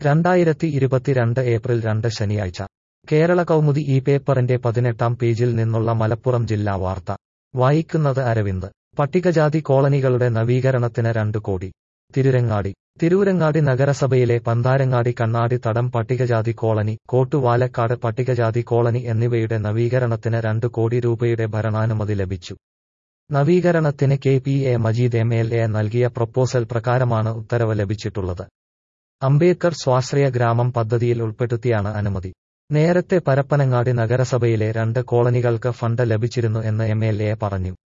രണ്ടായിരത്തി ഇരുപത്തിരണ്ട് ഏപ്രിൽ രണ്ട് ശനിയാഴ്ച കേരള കൗമുദി ഈ പേപ്പറിന്റെ പതിനെട്ടാം പേജിൽ നിന്നുള്ള മലപ്പുറം ജില്ലാ വാർത്ത വായിക്കുന്നത് അരവിന്ദ് പട്ടികജാതി കോളനികളുടെ നവീകരണത്തിന് രണ്ട് കോടി തിരുരങ്ങാടി തിരൂരങ്ങാടി നഗരസഭയിലെ പന്താരങ്ങാടി കണ്ണാടി തടം പട്ടികജാതി കോളനി കോട്ടുവാലക്കാട് പട്ടികജാതി കോളനി എന്നിവയുടെ നവീകരണത്തിന് രണ്ട് കോടി രൂപയുടെ ഭരണാനുമതി ലഭിച്ചു നവീകരണത്തിന് K P A Majeed M L A നൽകിയ പ്രപ്പോസൽ പ്രകാരമാണ് ഉത്തരവ് ലഭിച്ചിട്ടുള്ളത് അംബേദ്കർ സ്വാശ്രയ ഗ്രാമം പദ്ധതിയിൽ ഉൾപ്പെടുത്തിയാണ് അനുമതി നേരത്തെ പരപ്പനങ്ങാടി നഗരസഭയിലെ രണ്ട് കോളനികൾക്ക് ഫണ്ട് ലഭിച്ചിരുന്നു എന്ന് എം എൽ എ പറഞ്ഞു